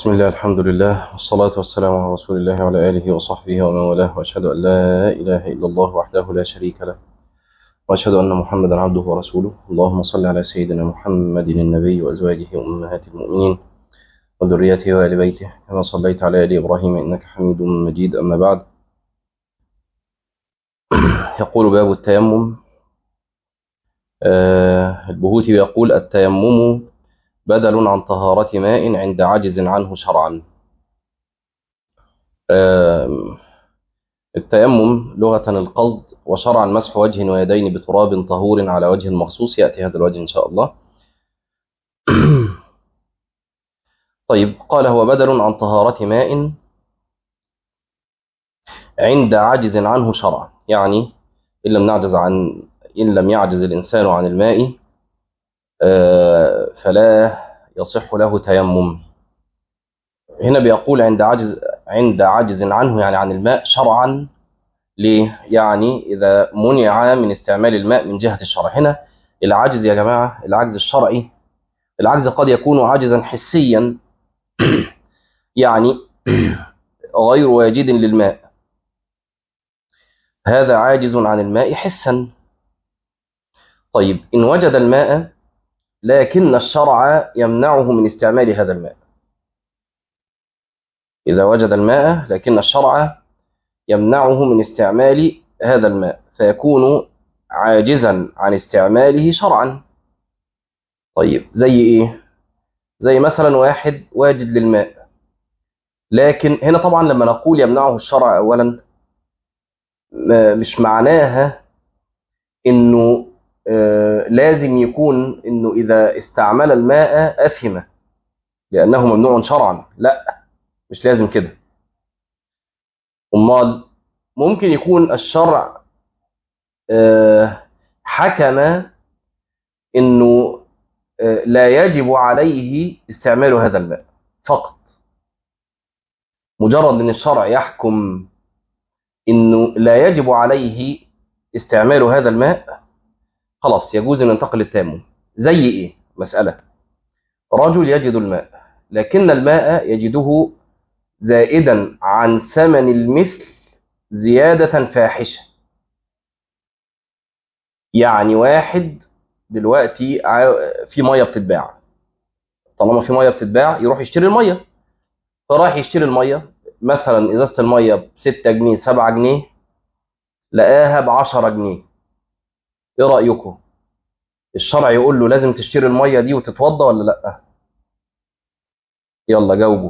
بسم الله الحمد لله والصلاة والسلام على رسول الله وعلى آله وصحبه ومن والاه وأشهد أن لا إله إلا الله وحده لا شريك له وأشهد أن محمدا عبده ورسوله اللهم صل على سيدنا محمد النبي وأزواجه وأمهات المؤمنين وذريته وآل بيته كما صليت على آل إبراهيم إنك حميد مجيد أما بعد يقول باب التيمم آه البهوتي يقول التيمم بدل عن طهارة ماء عند عجز عنه شرعا آه التيمم لغة القصد وشرعا مسح وجه ويدين بتراب طهور على وجه مخصوص يأتي هذا الوجه إن شاء الله طيب قال هو بدل عن طهارة ماء عند عجز عنه شرعا يعني إن لم نعجز عن إن لم يعجز الإنسان عن الماء فلا يصح له تيمم هنا بيقول عند عجز عند عجز عنه يعني عن الماء شرعا ليه؟ يعني إذا منع من استعمال الماء من جهة الشرع هنا العجز يا جماعة العجز الشرعي العجز قد يكون عجزا حسيا يعني غير واجد للماء هذا عاجز عن الماء حسا طيب إن وجد الماء لكن الشرع يمنعه من استعمال هذا الماء إذا وجد الماء لكن الشرع يمنعه من استعمال هذا الماء فيكون عاجزا عن استعماله شرعا طيب زي إيه؟ زي مثلا واحد واجد للماء لكن هنا طبعا لما نقول يمنعه الشرع أولا مش معناها إنه آه لازم يكون إنه إذا استعمل الماء أثم لأنه ممنوع شرعا لا مش لازم كده أمال ممكن يكون الشرع آه حكم إنه آه لا يجب عليه استعمال هذا الماء فقط مجرد ان الشرع يحكم انه لا يجب عليه استعمال هذا الماء خلاص يجوز ان ينتقل للتيمم زي ايه مسألة رجل يجد الماء لكن الماء يجده زائدا عن ثمن المثل زيادة فاحشة يعني واحد دلوقتي في مية بتتباع طالما في مية بتتباع يروح يشتري المية فراح يشتري المية مثلا ازازة المية ب 6 جنيه 7 جنيه لقاها ب 10 جنيه ايه رأيكم الشرع يقول له لازم تشتري المية دي وتتوضى ولا لا يلا جاوبوا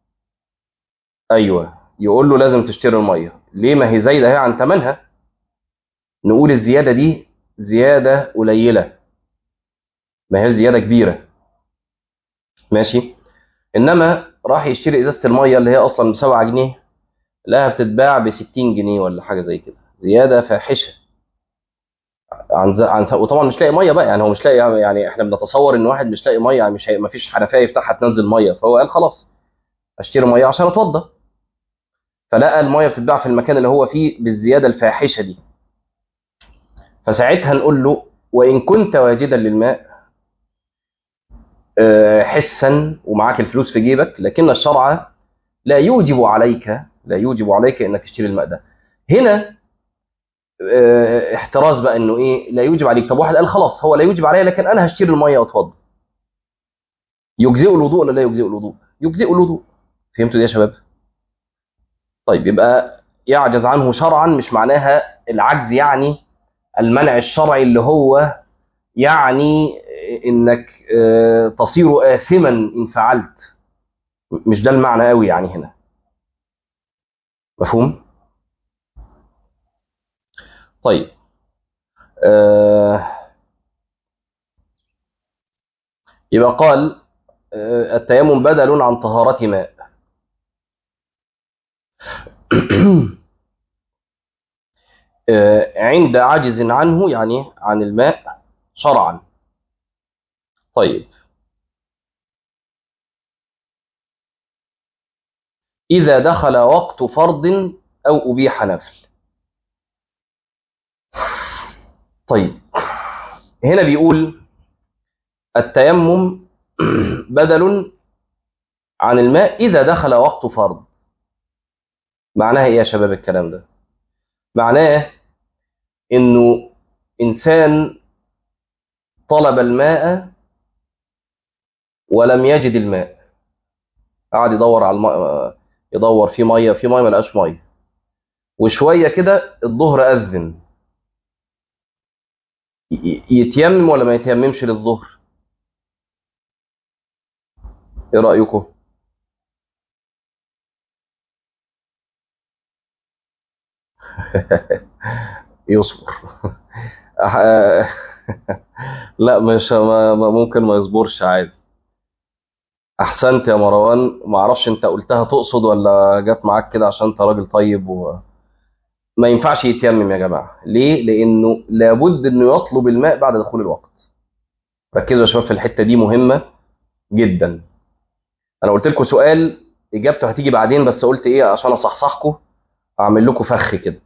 ايوه يقول له لازم تشتري المية ليه ما هي زايدة هي عن ثمنها نقول الزيادة دي زيادة قليلة ما هي زيادة كبيرة ماشي انما راح يشتري ازازه الميه اللي هي اصلا ب 7 جنيه لقاها بتتباع ب 60 جنيه ولا حاجه زي كده زياده فاحشه عن ز... عن وطبعا مش لاقي ميه بقى يعني هو مش لاقي يعني احنا بنتصور ان واحد مش لاقي ميه يعني مش هي... ما فيش حنفيه يفتحها تنزل ميه فهو قال خلاص اشتري ميه عشان اتوضى فلقى الميه بتتباع في المكان اللي هو فيه بالزياده الفاحشه دي فساعتها نقول له وان كنت واجدا للماء حسا ومعاك الفلوس في جيبك لكن الشرع لا يوجب عليك لا يوجب عليك انك تشتري الماء ده هنا احتراز بقى انه ايه لا يوجب عليك طب واحد قال خلاص هو لا يوجب عليا لكن انا هشتري الميه واتوضى يجزئ الوضوء ولا لا يجزئ الوضوء يجزئ الوضوء فهمتوا دي يا شباب طيب يبقى يعجز عنه شرعا مش معناها العجز يعني المنع الشرعي اللي هو يعني انك تصير آثما إن فعلت مش ده المعنى قوي يعني هنا مفهوم طيب آه يبقى قال آه التيمم بدل عن طهارة ماء آه عند عجز عنه يعني عن الماء شرعا طيب إذا دخل وقت فرض أو أبيح نفل طيب هنا بيقول التيمم بدل عن الماء إذا دخل وقت فرض معناها إيه يا شباب الكلام ده معناه إنه إنسان طلب الماء ولم يجد الماء قعد يدور على الماء يدور في ميه في ميه ما لقاش ميه وشويه كده الظهر اذن ي- يتيمم ولا ما يتيممش للظهر ايه رايكم يصبر لا مش ما ما- ممكن ما يصبرش عادي احسنت يا مروان ما اعرفش انت قلتها تقصد ولا جت معاك كده عشان انت راجل طيب و... ما ينفعش يتيمم يا جماعه ليه لانه لابد انه يطلب الماء بعد دخول الوقت ركزوا يا شباب في الحته دي مهمه جدا انا قلت لكم سؤال اجابته هتيجي بعدين بس قلت ايه عشان اصحصحكم اعمل لكم فخ كده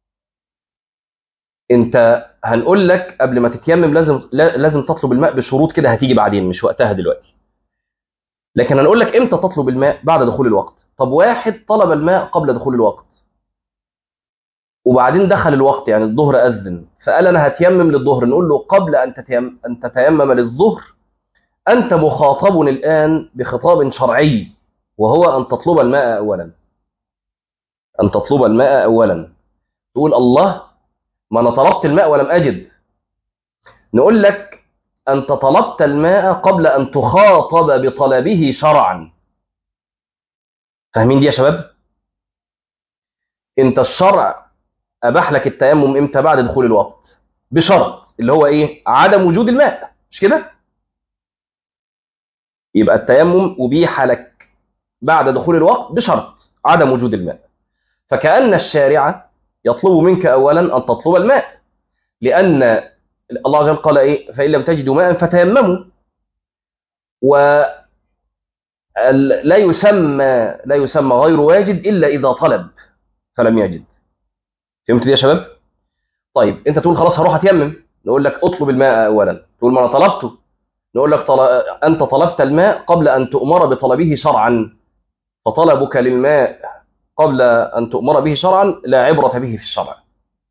انت هنقول لك قبل ما تتيمم لازم لا- لازم تطلب الماء بشروط كده هتيجي بعدين مش وقتها دلوقتي لكن هنقول لك امتى تطلب الماء بعد دخول الوقت طب واحد طلب الماء قبل دخول الوقت وبعدين دخل الوقت يعني الظهر اذن فقال انا هتيمم للظهر نقول له قبل ان تتيمم ان تتيمم للظهر انت مخاطب الان بخطاب شرعي وهو ان تطلب الماء اولا ان تطلب الماء اولا تقول الله ما انا طلبت الماء ولم اجد نقول لك انت طلبت الماء قبل ان تخاطب بطلبه شرعا فاهمين دي يا شباب انت الشرع اباح لك التيمم امتى بعد دخول الوقت بشرط اللي هو ايه عدم وجود الماء مش كده يبقى التيمم ابيح لك بعد دخول الوقت بشرط عدم وجود الماء فكأن الشارع يطلب منك اولا ان تطلب الماء لان الله عز وجل قال ايه فان لم تجدوا ماء فتيمموا و ال- لا يسمى لا يسمى غير واجد الا اذا طلب فلم يجد فهمت دي يا شباب طيب انت تقول خلاص هروح اتيمم نقول لك اطلب الماء اولا تقول ما انا طلبته نقول لك طل... انت طلبت الماء قبل ان تؤمر بطلبه شرعا فطلبك للماء قبل ان تؤمر به شرعا لا عبره به في الشرع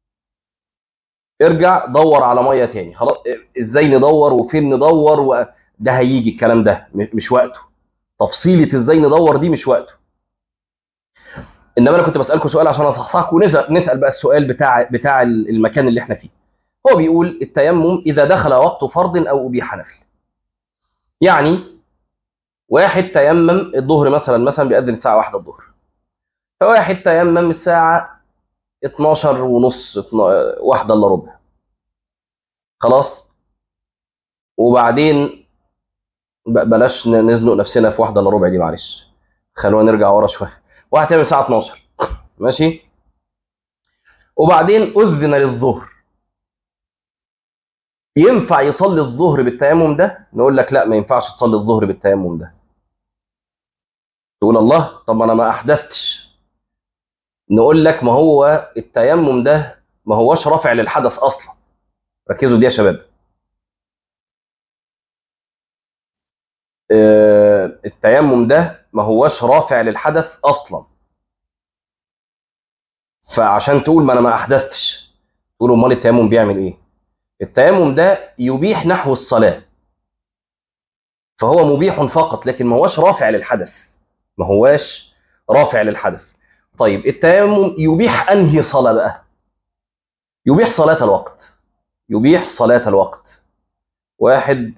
ارجع دور على ميه تاني خلاص ازاي ندور وفين ندور و... ده هيجي الكلام ده م- مش وقته تفصيله ازاي ندور دي مش وقته انما انا كنت بسالكم سؤال عشان اصحصحكم ونسال نسال بقى السؤال بتاع بتاع المكان اللي احنا فيه هو بيقول التيمم اذا دخل وقت فرض او ابيح نفل يعني واحد تيمم الظهر مثلا مثلا بيأذن الساعه 1 الظهر فواحد تيمم الساعه 12 ونص 12 واحدة الا ربع خلاص وبعدين ب- بلاش ن- نزنق نفسنا في واحدة الا ربع دي معلش خلونا نرجع ورا شويه واحد تيمم الساعه 12 ماشي وبعدين اذن للظهر ينفع يصلي الظهر بالتيمم ده نقول لك لا ما ينفعش تصلي الظهر بالتيمم ده تقول الله طب ما انا ما احدثتش نقول لك ما هو التيمم ده ما هوش رافع للحدث اصلا ركزوا دي يا شباب آه، التيمم ده ما هوش رافع للحدث اصلا فعشان تقول ما انا ما احدثتش تقول امال التيمم بيعمل ايه التيمم ده يبيح نحو الصلاه فهو مبيح فقط لكن ما هوش رافع للحدث ما هواش رافع للحدث طيب التيمم يبيح انهي صلاه بقى يبيح صلاه الوقت يبيح صلاه الوقت واحد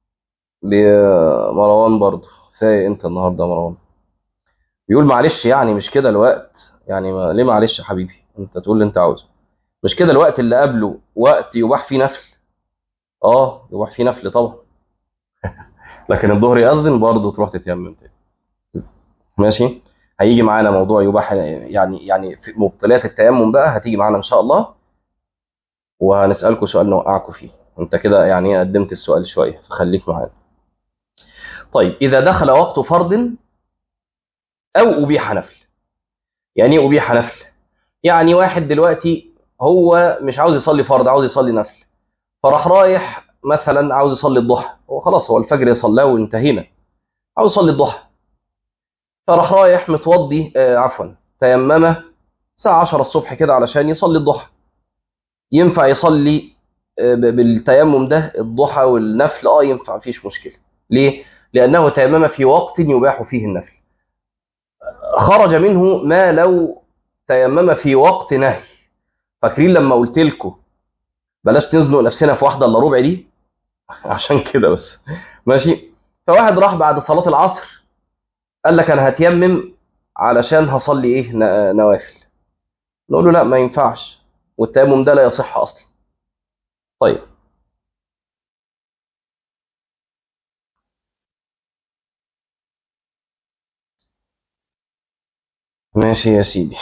مروان برضه فايق انت النهارده يا مروان بيقول معلش يعني مش كده الوقت يعني ما ليه معلش يا حبيبي انت تقول اللي انت عاوزه مش كده الوقت اللي قبله وقت يباح فيه نفل اه يباح فيه نفل طبعا لكن الظهر يأذن برضه تروح تتيمم تاني ماشي هيجي معانا موضوع يباح يعني يعني في مبطلات التيمم بقى هتيجي معانا ان شاء الله وهنسألكم سؤال نوقعكم فيه انت كده يعني قدمت السؤال شويه فخليك معانا طيب اذا دخل وقت فرض او ابيح نفل يعني ايه ابيح نفل يعني واحد دلوقتي هو مش عاوز يصلي فرض عاوز يصلي نفل فراح رايح مثلا عاوز يصلي الضحى هو خلاص هو الفجر صلاه وانتهينا عاوز يصلي الضحى فراح رايح متوضي آه عفوا تيمم الساعة 10 الصبح كده علشان يصلي الضحى ينفع يصلي آه، ب- بالتيمم ده الضحى والنفل اه ينفع مفيش مشكلة ليه؟ لأنه تيمم في وقت يباح فيه النفل خرج منه ما لو تيمم في وقت نهي فاكرين لما قلت لكم بلاش نزنق نفسنا في واحدة الا ربع دي عشان كده بس ماشي فواحد راح بعد صلاة العصر قال لك انا هتيمم علشان هصلي ايه ن- نوافل نقول له لا ما ينفعش والتيمم ده لا يصح اصلا طيب ماشي يا سيدي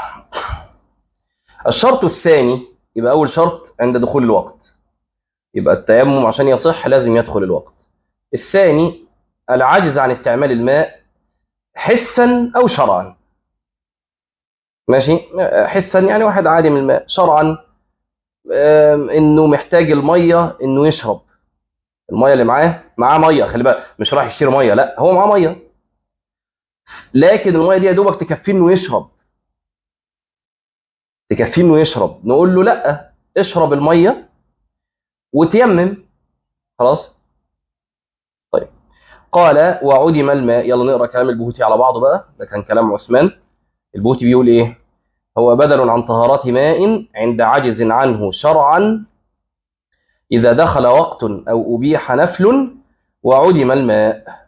الشرط الثاني يبقى اول شرط عند دخول الوقت يبقى التيمم عشان يصح لازم يدخل الوقت الثاني العجز عن استعمال الماء حسا او شرعا ماشي حسا يعني واحد عادم الماء شرعا آم، انه محتاج الميه انه يشرب الميه اللي معاه معاه ميه خلي بالك مش رايح يشتري ميه لا هو معاه ميه لكن الميه دي يا دوبك تكفيه انه يشرب تكفيه انه يشرب نقول له لا اشرب الميه وتيمم خلاص طيب قال وعدم الماء يلا نقرا كلام البهوتي على بعضه بقى ده كان كلام عثمان البهوتي بيقول ايه هو بدل عن طهارة ماء عند عجز عنه شرعا إذا دخل وقت أو أبيح نفل وعدم الماء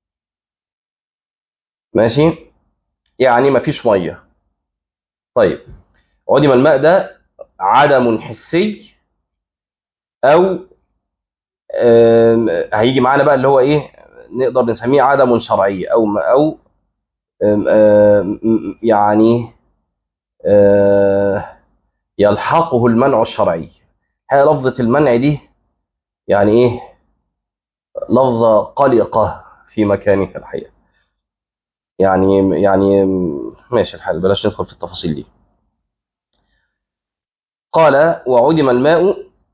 ماشي يعني مفيش مية طيب عدم الماء ده عدم حسي أو آم، هيجي معانا بقى اللي هو إيه نقدر نسميه عدم شرعي أو أو آم، آم، يعني آه، يلحقه المنع الشرعي هي لفظة المنع دي يعني ايه لفظة قلقة في مكانها الحقيقة يعني يعني ماشي الحال بلاش ندخل في التفاصيل دي قال وعدم الماء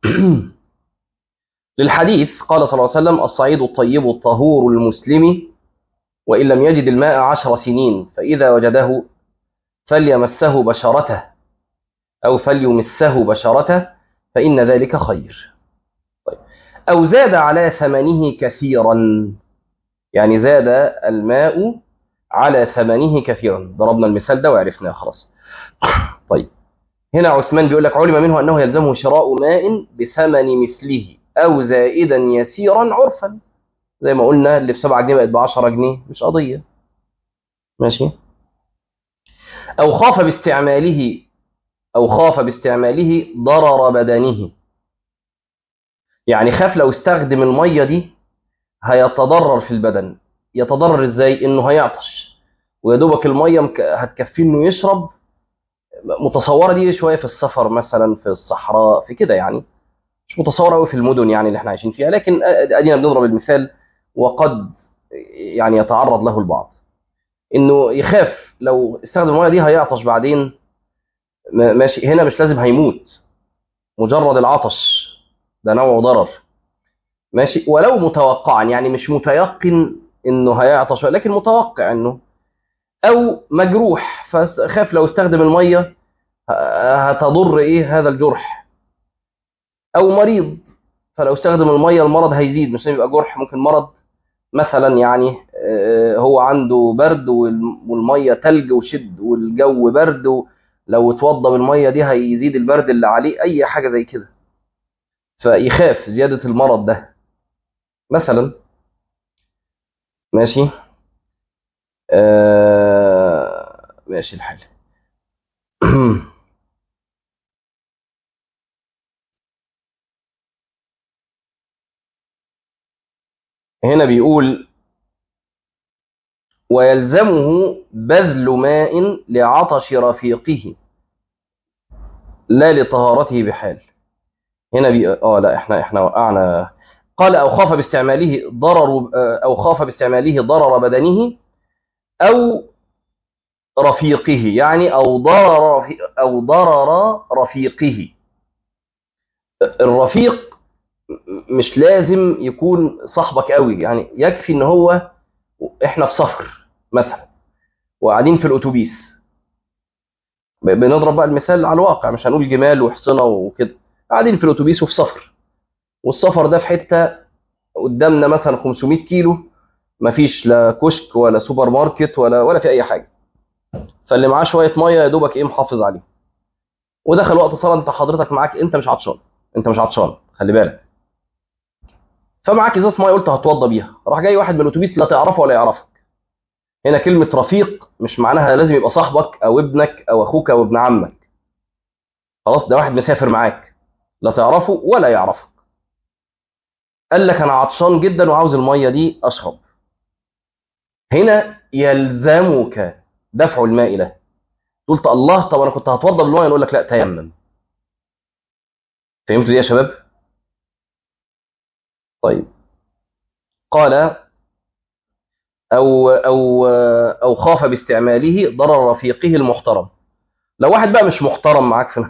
للحديث قال صلى الله عليه وسلم الصعيد الطيب الطهور المسلم وإن لم يجد الماء عشر سنين فإذا وجده فليمسه بشرته أو فليمسه بشرته فإن ذلك خير طيب. أو زاد على ثمنه كثيرا يعني زاد الماء على ثمنه كثيرا ضربنا المثال ده وعرفناه خلاص طيب هنا عثمان بيقول لك علم منه أنه يلزمه شراء ماء بثمن مثله أو زائدا يسيرا عرفا زي ما قلنا اللي بسبعة جنيه بقت بعشرة جنيه مش قضية ماشي أو خاف باستعماله أو خاف باستعماله ضرر بدنه يعني خاف لو استخدم المية دي هيتضرر في البدن يتضرر ازاي انه هيعطش ويا دوبك المية مك- هتكفيه انه يشرب متصورة دي شوية في السفر مثلا في الصحراء في كده يعني مش متصورة قوي في المدن يعني اللي احنا عايشين فيها لكن ادينا بنضرب المثال وقد يعني يتعرض له البعض انه يخاف لو استخدم المية دي هيعطش بعدين ما- ماشي هنا مش لازم هيموت مجرد العطش ده نوع ضرر ماشي ولو متوقعا يعني مش متيقن انه هيعطش لكن متوقع انه او مجروح فخاف لو استخدم الميه ه- هتضر ايه هذا الجرح او مريض فلو استخدم الميه المرض هيزيد مش لازم يبقى جرح ممكن مرض مثلا يعني آه، هو عنده برد وال- والميه تلج وشد والجو برد لو اتوضى بالميه دي هيزيد البرد اللي عليه اي حاجه زي كده فيخاف زياده المرض ده مثلا ماشي آه ماشي الحال هنا بيقول ويلزمه بذل ماء لعطش رفيقه لا لطهارته بحال هنا بي... اه لا احنا احنا وقعنا قال او خاف باستعماله ضرر او خاف باستعماله ضرر بدنه او رفيقه يعني او ضرر رفي... او ضرر رفيقه الرفيق مش لازم يكون صاحبك قوي يعني يكفي ان هو احنا في سفر مثلا وقاعدين في الاتوبيس ب- بنضرب بقى المثال على الواقع مش هنقول جمال وحصنه وكده قاعدين في الاتوبيس وفي سفر والسفر ده في حته قدامنا مثلا 500 كيلو مفيش لا كشك ولا سوبر ماركت ولا ولا في اي حاجه فاللي معاه شويه ميه يا دوبك ايه محافظ عليه ودخل وقت صلاه انت حضرتك معاك انت مش عطشان انت مش عطشان خلي بالك فمعاك ازازه ميه قلت هتوضى بيها راح جاي واحد من الاتوبيس لا تعرفه ولا يعرفك هنا كلمه رفيق مش معناها لازم يبقى صاحبك او ابنك او اخوك او ابن عمك خلاص ده واحد مسافر معاك لا تعرفه ولا يعرفك قال لك انا عطشان جدا وعاوز الميه دي اشرب هنا يلزمك دفع الماء له قلت الله طب انا كنت هتوضى بالميه يقول لك لا تيمم فهمتوا دي يا شباب طيب قال او او او خاف باستعماله ضرر رفيقه المحترم لو واحد بقى مش محترم معاك في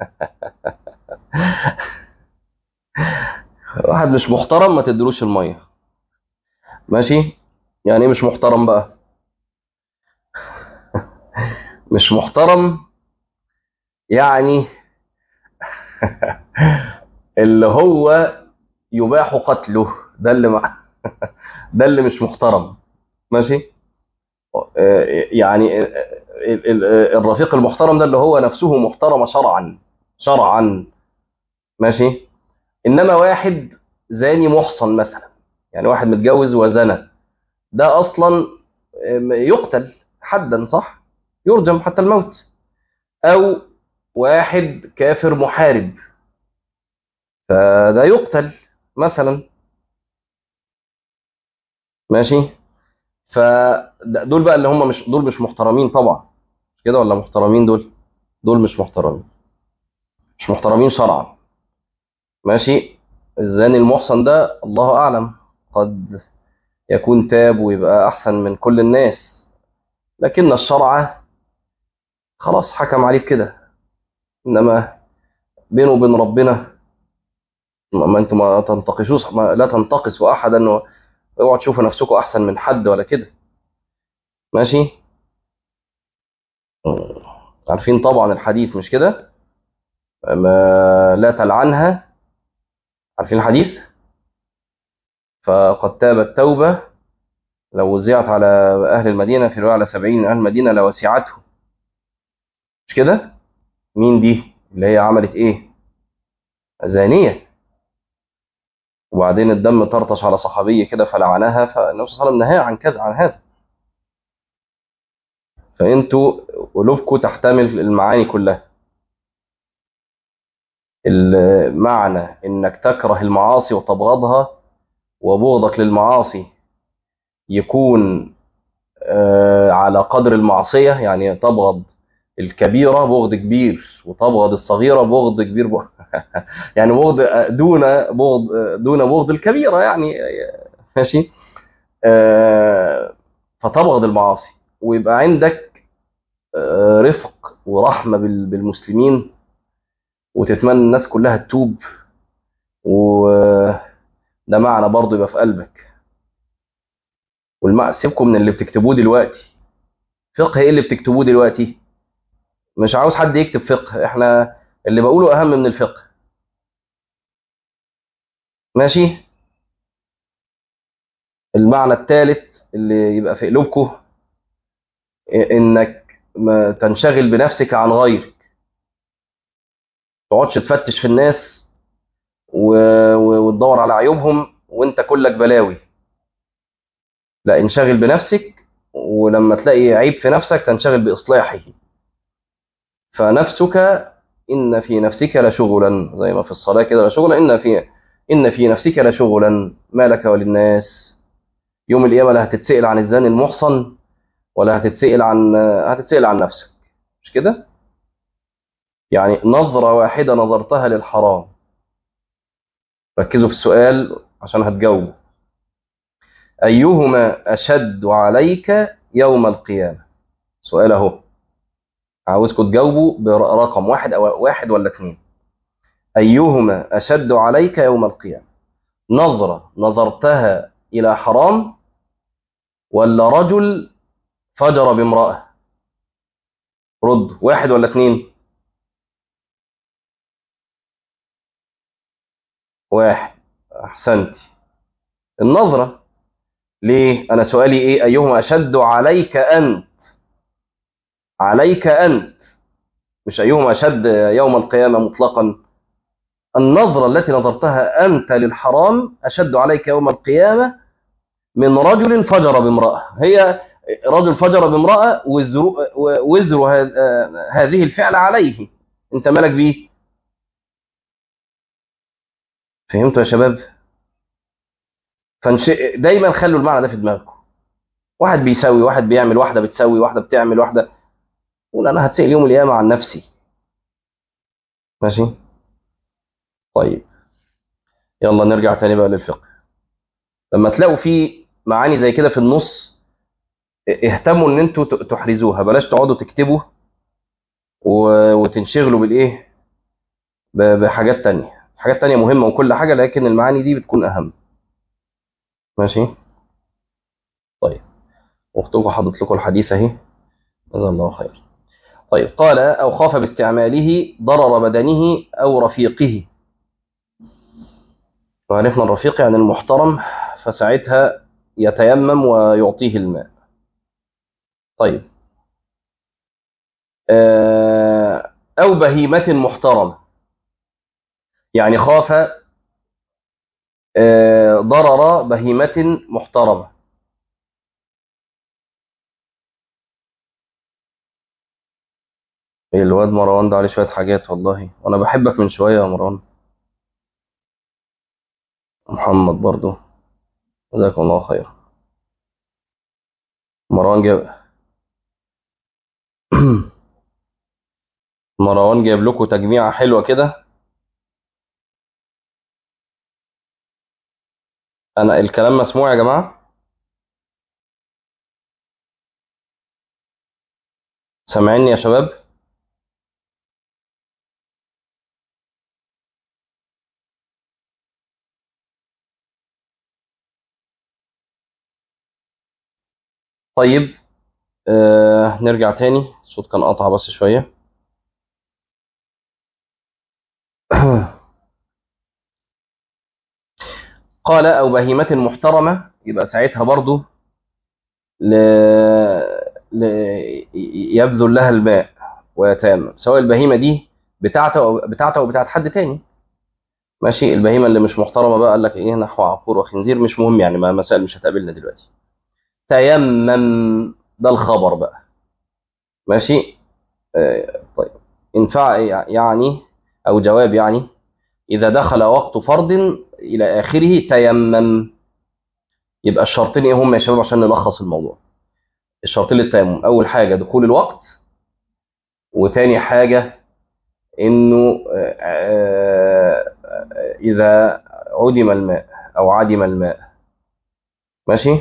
واحد مش محترم ما تدلوش الميه ماشي يعني ايه مش محترم بقى مش محترم يعني اللي هو يباح قتله ده اللي مع ده اللي مش محترم ماشي آه، يعني ال- ال- ال- الرفيق المحترم ده اللي هو نفسه محترمة شرعا شرعا ماشي انما واحد زاني محصن مثلا يعني واحد متجوز وزنى ده اصلا آم، يقتل حدا صح يرجم حتى الموت او واحد كافر محارب فده يقتل مثلا ماشي فدول بقى اللي هم مش دول مش محترمين طبعا مش كده ولا محترمين دول دول مش محترمين مش محترمين شرعا ماشي الزاني المحصن ده الله اعلم قد يكون تاب ويبقى احسن من كل الناس لكن الشرع خلاص حكم عليه كده انما بينه وبين ربنا ما ما انتم ما تنتقشوش ما لا تنتقصوا احدا اوعوا تشوفوا نفسكم احسن من حد ولا كده ماشي عارفين طبعا الحديث مش كده ما لا تلعنها عارفين الحديث فقد تابت توبة لو وزعت على أهل المدينة في رواية على سبعين من أهل المدينة لوسعته مش كده مين دي اللي هي عملت إيه زانية وبعدين الدم طرطش على صحابية كده فلعنها فالنبي صلى الله عليه وسلم نهى عن كذا عن هذا فانتوا قلوبكم تحتمل المعاني كلها المعنى انك تكره المعاصي وتبغضها وبغضك للمعاصي يكون آه، على قدر المعصية يعني تبغض الكبيرة بغض كبير وتبغض الصغيرة بغض كبير بغض يعني بغض دون بغض دون بغض الكبيرة يعني ماشي آه، فتبغض المعاصي ويبقى عندك آه، رفق ورحمة بال- بالمسلمين وتتمنى الناس كلها تتوب وده معنى برضه يبقى في قلبك والمع سيبكم من اللي بتكتبوه دلوقتي فقه ايه اللي بتكتبوه دلوقتي مش عاوز حد يكتب فقه احنا اللي بقوله اهم من الفقه ماشي المعنى الثالث اللي يبقى في قلوبكم انك ما تنشغل بنفسك عن غيرك تقعدش تفتش في الناس و... و... وتدور على عيوبهم وانت كلك بلاوي لا انشغل بنفسك ولما تلاقي عيب في نفسك تنشغل بإصلاحه فنفسك إن في نفسك لشغلا زي ما في الصلاة كده لشغلا إن في إن في نفسك لشغلا ما لك وللناس يوم القيامة لا هتتسأل عن الزاني المحصن ولا هتتسأل عن هتتسأل عن نفسك مش كده؟ يعني نظرة واحدة نظرتها للحرام ركزوا في السؤال عشان هتجاوبوا أيهما أشد عليك يوم القيامة سؤال أهو عاوزكم تجاوبوا برقم واحد أو واحد ولا اثنين أيهما أشد عليك يوم القيامة نظرة نظرتها إلى حرام ولا رجل فجر بامرأة رد واحد ولا اتنين واحد أحسنت النظرة ليه أنا سؤالي إيه أيهما أشد عليك أنت عليك أنت مش أيهما أشد يوم القيامة مطلقا النظرة التي نظرتها أنت للحرام أشد عليك يوم القيامة من رجل فجر بامرأة هي رجل فجر بامرأة وزر, وزر هذه الفعل عليه انت مالك بيه فهمتوا يا شباب فنش... دايما خلوا المعنى ده في دماغكم واحد بيسوي واحد بيعمل واحدة بتسوي واحدة بتعمل واحدة قول أنا هتسأل يوم القيامة عن نفسي ماشي طيب يلا نرجع تاني بقى للفقه لما تلاقوا في معاني زي كده في النص اهتموا ان انتوا تحرزوها بلاش تقعدوا تكتبوا وتنشغلوا بالايه بحاجات تانية حاجات تانية مهمة وكل حاجة لكن المعاني دي بتكون أهم ماشي طيب واختكم حضرت لكم الحديث اهي جزا الله خير طيب قال أو خاف باستعماله ضرر بدنه أو رفيقه وعرفنا الرفيق يعني المحترم فساعتها يتيمم ويعطيه الماء طيب أو بهيمة محترمة يعني خاف ضرر بهيمة محترمة الواد مروان ده عليه شوية حاجات والله وأنا بحبك من شوية يا مروان محمد برضو جزاكم الله خير مروان جاب مروان جايب لكم تجميعة حلوة كده أنا الكلام مسموع يا جماعة سامعيني يا شباب طيب آه نرجع تاني الصوت كان قطع بس شوية قال أو بهيمة محترمة يبقى ساعتها برضو ل... ل... يبذل لها الماء ويتيمم سواء البهيمة دي بتاعته أو بتاعته أو بتاعت حد تاني ماشي البهيمة اللي مش محترمة بقى قال لك إيه نحو عقور وخنزير مش مهم يعني ما مسائل مش هتقابلنا دلوقتي تيمم ده الخبر بقى ماشي آه طيب ينفع يعني أو جواب يعني إذا دخل وقت فرض إلى آخره تيمم يبقى الشرطين إيه هم يا شباب عشان نلخص الموضوع الشرطين للتيمم أول حاجة دخول الوقت وتاني حاجة إنه إذا عدم الماء أو عدم الماء ماشي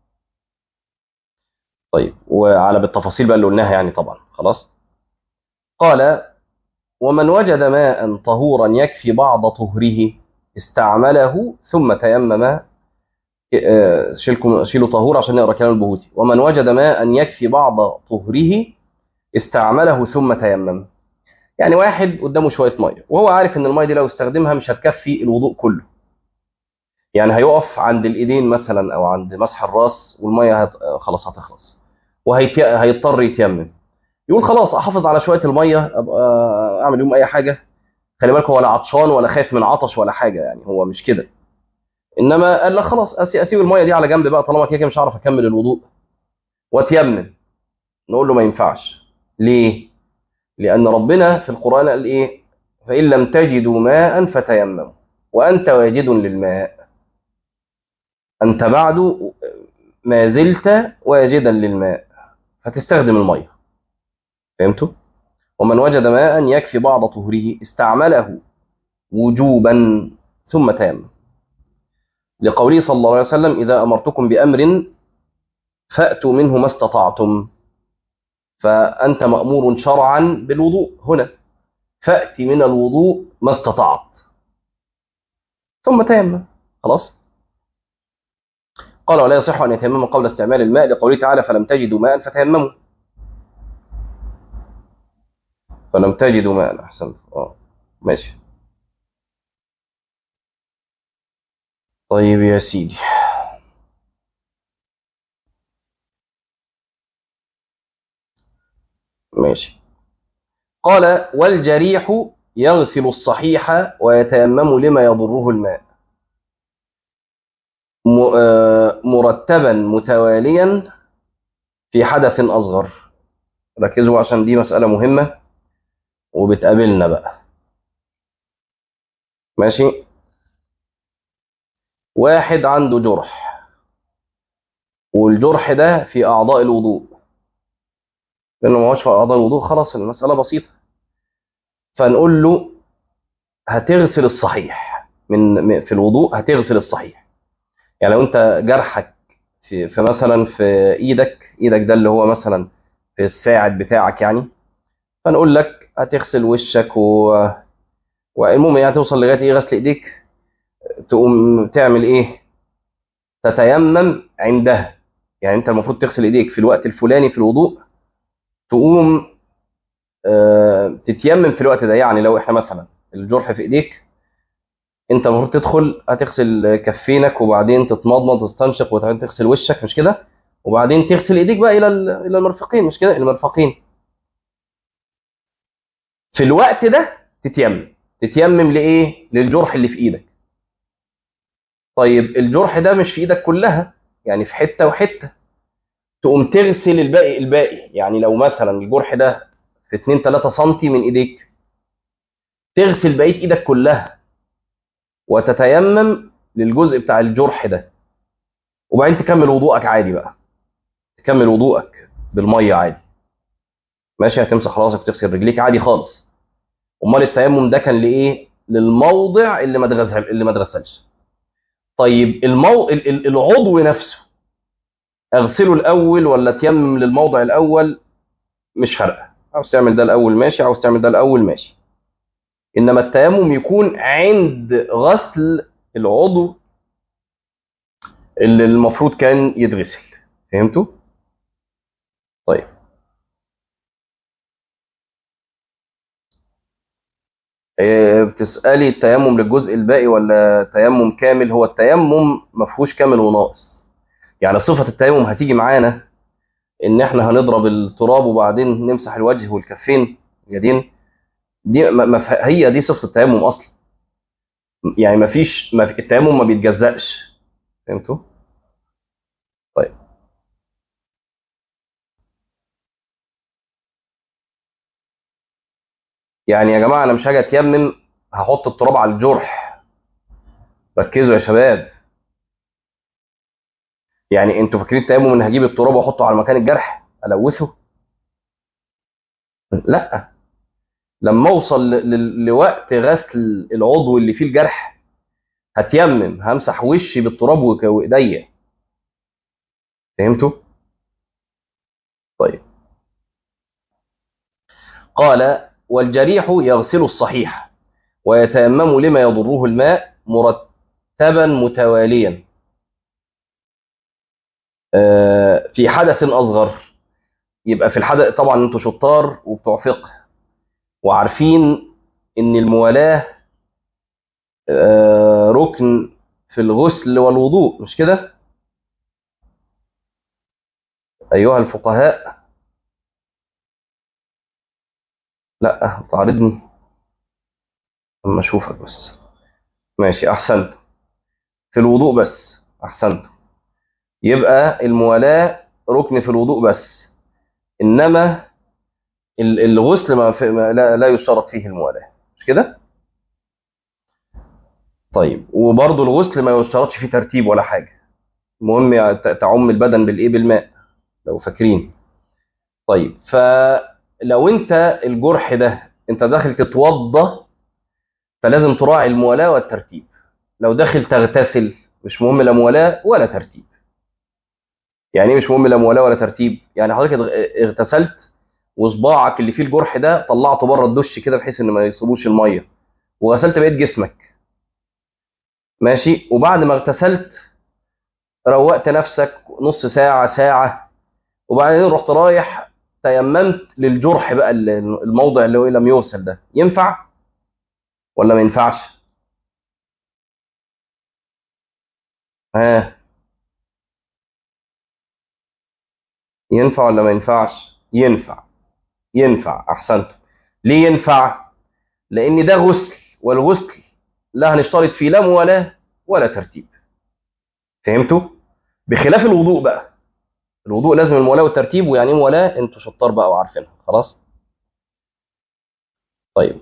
طيب وعلى بالتفاصيل بقى اللي قلناها يعني طبعا خلاص قال ومن وجد ماء طهورا يكفي بعض طهره استعمله ثم تيمم شيلكم شيلوا طهور عشان نقرا كلام البهوتي ومن وجد ماء يكفي بعض طهره استعمله ثم تيمم يعني واحد قدامه شويه ميه وهو عارف ان الميه دي لو استخدمها مش هتكفي الوضوء كله يعني هيقف عند الايدين مثلا او عند مسح الراس والميه هت... خلاص هتخلص وهيضطر يتيمم يقول خلاص احافظ على شويه الميه ابقى اعمل يوم اي حاجه خلي بالك هو لا عطشان ولا خايف من عطش ولا حاجه يعني هو مش كده انما قال لك خلاص اسيب الميه دي على جنب بقى طالما كده مش هعرف اكمل الوضوء واتيمم نقول له ما ينفعش ليه لان ربنا في القران قال ايه فان لم تجدوا ماء فتيمموا وانت واجد للماء انت بعد ما زلت واجدا للماء فتستخدم الميه فهمتوا ومن وجد ماء يكفي بعض طهره استعمله وجوبا ثم تيمم لقوله صلى الله عليه وسلم إذا أمرتكم بأمر فأتوا منه ما استطعتم فأنت مأمور شرعا بالوضوء هنا فأت من الوضوء ما استطعت ثم تيمم خلاص قال ولا يصح أن يتيمم قبل استعمال الماء لقوله تعالى فلم تجدوا ماء فتيمموا فلم تجدوا ماء أحسن اه ماشي طيب يا سيدي ماشي قال والجريح يغسل الصحيح ويتيمم لما يضره الماء م- آه، مرتبا متواليا في حدث أصغر ركزوا عشان دي مسألة مهمة وبتقابلنا بقى ماشي واحد عنده جرح والجرح ده في أعضاء الوضوء لأنه ما هوش في أعضاء الوضوء خلاص المسألة بسيطة فنقول له هتغسل الصحيح من من- في الوضوء هتغسل الصحيح يعني لو انت جرحك في, في مثلا في ايدك ايدك ده اللي هو مثلا في الساعد بتاعك يعني فنقول لك هتغسل وشك و... والمهم يعني توصل لغايه ايه غسل ايديك تقوم تعمل ايه تتيمم عندها يعني انت المفروض تغسل ايديك في الوقت الفلاني في الوضوء تقوم آه، تتيمم في الوقت ده يعني لو احنا مثلا الجرح في ايديك انت المفروض تدخل هتغسل كفينك وبعدين تتمضمض تستنشق وبعدين تغسل وشك مش كده وبعدين تغسل ايديك بقى الى ال- الى المرفقين مش كده المرفقين في الوقت ده تتيمم تتيمم لايه للجرح اللي في ايدك طيب الجرح ده مش في ايدك كلها يعني في حته وحته تقوم تغسل الباقي الباقي يعني لو مثلا الجرح ده في 2 3 سم من ايديك تغسل بقيه ايدك كلها وتتيمم للجزء بتاع الجرح ده وبعدين تكمل وضوءك عادي بقى تكمل وضوءك بالميه عادي ماشي هتمسح راسك وتغسل رجليك عادي خالص امال التيمم ده كان لايه للموضع اللي ما اتغسل اللي ما اتغسلش طيب المو... ال- ال- العضو نفسه اغسله الاول ولا اتيمم للموضع الاول مش فارقه عاوز تعمل ده الاول ماشي عاوز تعمل ده الاول ماشي انما التيمم يكون عند غسل العضو اللي المفروض كان يتغسل فهمتوا طيب إيه، بتسألي التيمم للجزء الباقي ولا تيمم كامل هو التيمم ما فيهوش كامل وناقص يعني صفة التيمم هتيجي معانا ان احنا هنضرب التراب وبعدين نمسح الوجه والكفين اليدين دي ما ما فيها- هي دي صفة التيمم اصلا يعني ما فيش ما في التيمم ما بيتجزأش فهمتوا طيب يعني يا جماعة انا مش هاجي اتيمم هحط التراب على الجرح ركزوا يا شباب يعني انتوا فاكرين التيمم ان هجيب التراب واحطه على مكان الجرح الوثه لا لما اوصل ل- ل- لوقت غسل العضو اللي فيه الجرح هتيمم همسح وشي بالتراب وك- وايديا فهمتوا طيب قال والجريح يغسل الصحيح ويتيمم لما يضره الماء مرتبا متواليا آه، في حدث اصغر يبقى في الحدث طبعا انتوا شطار وبتوع فقه وعارفين ان الموالاه آه، ركن في الغسل والوضوء مش كده ايها الفقهاء لا تعرضني اما اشوفك بس ماشي احسنت في الوضوء بس احسنت يبقى الموالاه ركن في الوضوء بس انما ال- الغسل ما في ما لا, لا يشترط فيه الموالاه مش كده طيب وبرضه الغسل ما يشترطش فيه ترتيب ولا حاجه المهم يعني ت- تعم البدن بالايه بالماء لو فاكرين طيب فلو انت الجرح ده انت داخل تتوضى فلازم تراعي الموالاه والترتيب لو داخل تغتسل مش مهم لا موالاه ولا ترتيب يعني ايه مش مهم لا موالاه ولا ترتيب يعني حضرتك اتغ- اغتسلت وصباعك اللي فيه الجرح ده طلعته بره الدش كده بحيث ان ما يصيبوش الميه وغسلت بقيه جسمك ماشي وبعد ما اغتسلت روقت نفسك نص ساعة ساعة وبعدين رحت رايح تيممت للجرح بقى ال- الموضع اللي هو لم يغسل ده ينفع ولا ما ينفعش ها ينفع ولا ما ينفعش ينفع ينفع احسنت ليه ينفع لان ده غسل والغسل لا هنشترط فيه لا موالاه ولا ترتيب فهمتوا بخلاف الوضوء بقى الوضوء لازم الموالاه والترتيب ويعني ايه موالاه انتوا شطار بقى وعارفينها خلاص طيب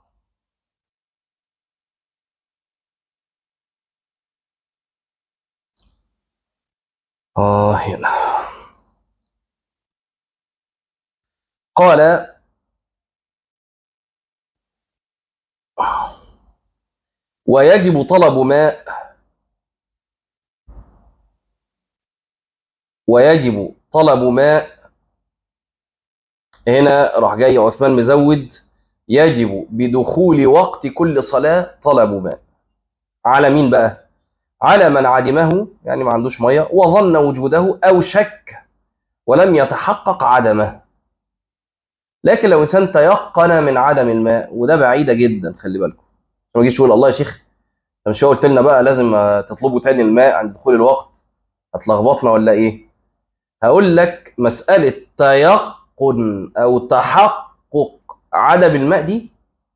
اه هنا قال ويجب طلب ماء ويجب طلب ماء هنا راح جاي عثمان مزود يجب بدخول وقت كل صلاة طلب ماء على مين بقى على من عدمه يعني ما عندوش مية وظن وجوده أو شك ولم يتحقق عدمه لكن لو إنسان تيقن من عدم الماء وده بعيدة جدا خلي بالكم ما تجيش تقول الله يا شيخ أنت مش هو قلت لنا بقى لازم آه، تطلبوا تاني الماء عند دخول الوقت هتلخبطنا ولا ايه هقول لك مسألة تيقن أو تحقق عدم الماء دي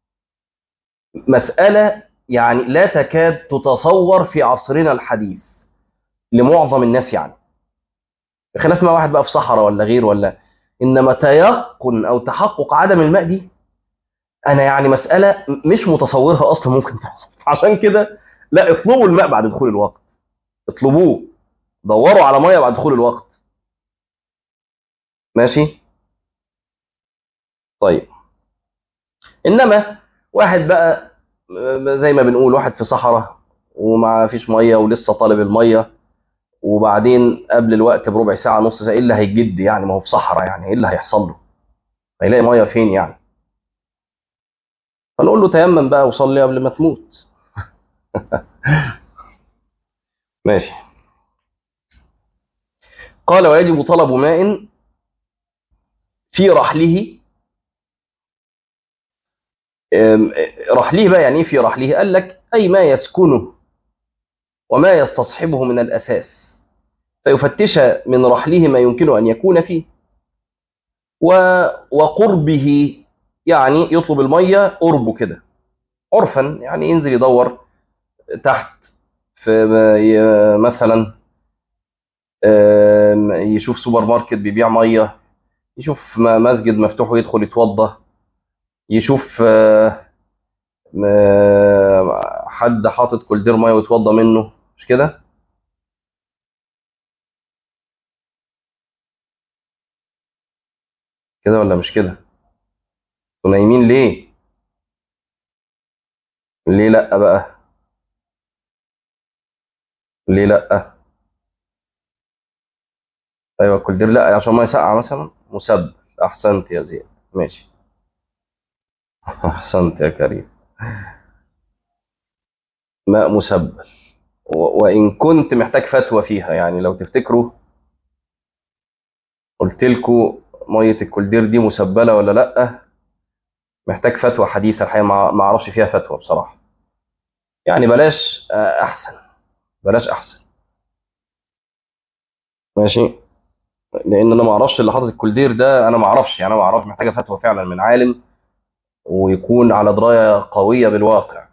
مسألة يعني لا تكاد تتصور في عصرنا الحديث لمعظم الناس يعني بخلاف ما واحد بقى في صحراء ولا غير ولا إنما تيقن أو تحقق عدم الماء دي أنا يعني مسألة مش متصورها أصلا ممكن تحصل عشان كده لا اطلبوا الماء بعد دخول الوقت اطلبوه دوروا على مية بعد دخول الوقت ماشي طيب انما واحد بقى زي ما بنقول واحد في صحراء وما فيش ميه ولسه طالب الميه وبعدين قبل الوقت بربع ساعه نص ساعه ايه اللي هيجد يعني ما هو في صحراء يعني ايه اللي هيحصل له هيلاقي ميه فين يعني فنقول له تيمم بقى وصلي قبل ما تموت ماشي قال ويجب طلب ماء في رحله أم، رحله بقى يعني ايه في رحله قال لك اي ما يسكنه وما يستصحبه من الاثاث فيفتش من رحله ما يمكن ان يكون فيه و... وقربه يعني يطلب الميه قربه كده عرفا يعني ينزل يدور تحت في ي- مثلا أم، يشوف سوبر ماركت بيبيع ميه يشوف م- مسجد مفتوح ويدخل يتوضى يشوف آه، م- حد حاطط كولدير ميه ويتوضى منه مش كده كده ولا مش كده انتوا نايمين ليه ليه لا بقى ليه لا ايوه الكولدير لا عشان ما يسقع مثلا مسبب احسنت يا زياد ماشي احسنت يا كريم ماء مسبل و- وان كنت محتاج فتوى فيها يعني لو تفتكروا قلت لكم ميه الكولدير دي مسبله ولا لا محتاج فتوى حديثه الحقيقه ما ما اعرفش فيها فتوى بصراحه يعني بلاش آه، احسن بلاش احسن ماشي لان انا ما اعرفش اللي حاطط الكولدير ده انا ما اعرفش يعني انا ما اعرفش محتاجه فتوى فعلا من عالم ويكون على درايه قويه بالواقع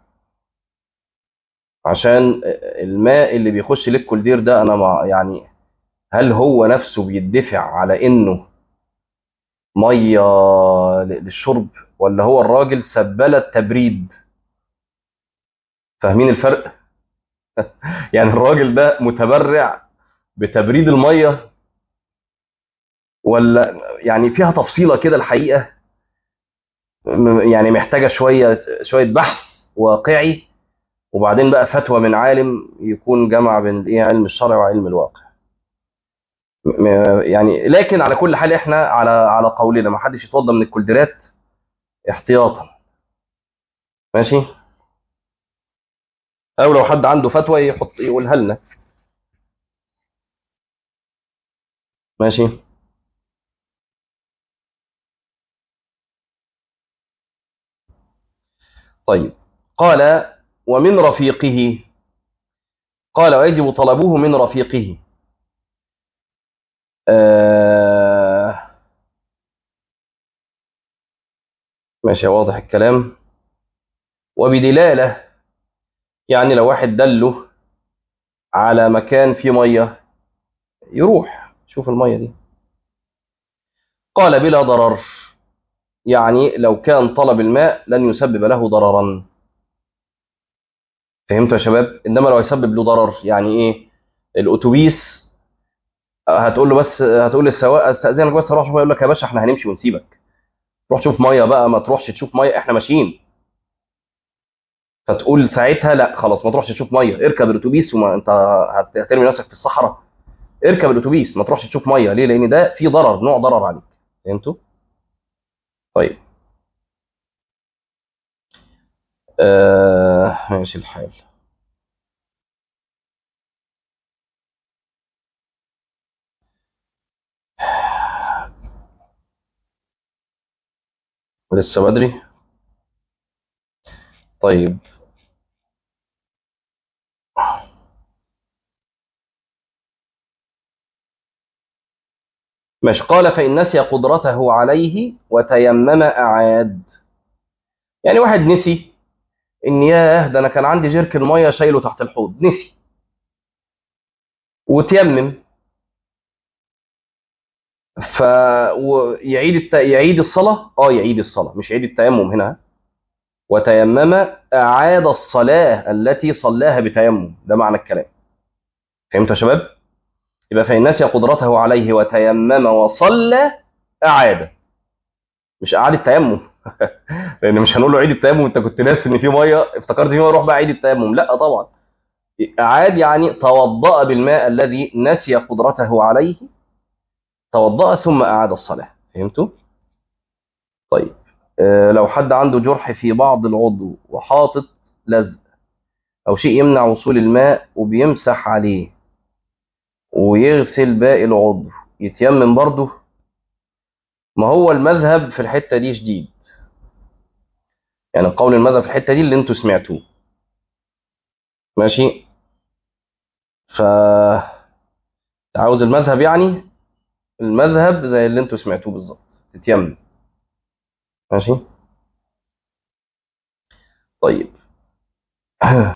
عشان الماء اللي بيخش للكولدير ده انا ما يعني هل هو نفسه بيدفع على انه ميه للشرب ولا هو الراجل سبله تبريد فاهمين الفرق يعني الراجل ده متبرع بتبريد الميه ولا يعني فيها تفصيله كده الحقيقه م- يعني محتاجه شويه شويه بحث واقعي وبعدين بقى فتوى من عالم يكون جمع بين ايه علم الشرع وعلم الواقع م- يعني لكن على كل حال احنا على على قولنا ما حدش يتوضى من الكولديرات احتياطا ماشي او لو حد عنده فتوى يحط يقولها لنا ماشي طيب قال ومن رفيقه قال ويجب طلبه من رفيقه آه ماشي واضح الكلام وبدلالة يعني لو واحد دله على مكان فيه مية يروح شوف المية دي قال بلا ضرر يعني لو كان طلب الماء لن يسبب له ضررا فهمتوا يا شباب انما لو يسبب له ضرر يعني ايه الاتوبيس هتقول له بس هتقول للسواق استاذنك بس اروح شويه يقول لك يا باشا احنا هنمشي ونسيبك روح شوف ميه بقى ما تروحش تشوف ميه احنا ماشيين فتقول ساعتها لا خلاص ما تروحش تشوف ميه اركب الاتوبيس وما انت هت- هترمي نفسك في الصحراء اركب الاتوبيس ما تروحش تشوف ميه ليه لان ده في ضرر نوع ضرر عليك فهمتوا طيب آه ماشي الحال لسه بدري طيب ماشي قال فإن نسي قدرته عليه وتيمم أعاد يعني واحد نسي إن ياه ده أنا كان عندي جيركن مية شايله تحت الحوض نسي وتيمم فيعيد الت... يعيد الصلاة اه يعيد الصلاة مش يعيد التيمم هنا وتيمم أعاد الصلاة التي صلاها بتيمم ده معنى الكلام فهمتوا يا شباب يبقى فإن نسي قدرته عليه وتيمم وصلى أعاد مش أعاد التيمم لأن مش هنقول له عيد التيمم أنت كنت ناسي إن في مية افتكرت في مية روح بقى عيد التيمم لا طبعا أعاد يعني توضأ بالماء الذي نسي قدرته عليه توضأ ثم أعاد الصلاة فهمتوا؟ طيب آه، لو حد عنده جرح في بعض العضو وحاطط لزق أو شيء يمنع وصول الماء وبيمسح عليه ويغسل باقي العضو يتيمم برضه ما هو المذهب في الحتة دي شديد يعني قول المذهب في الحتة دي اللي انتوا سمعتوه ماشي ف عاوز المذهب يعني المذهب زي اللي انتوا سمعتوه بالظبط تتيمم ماشي طيب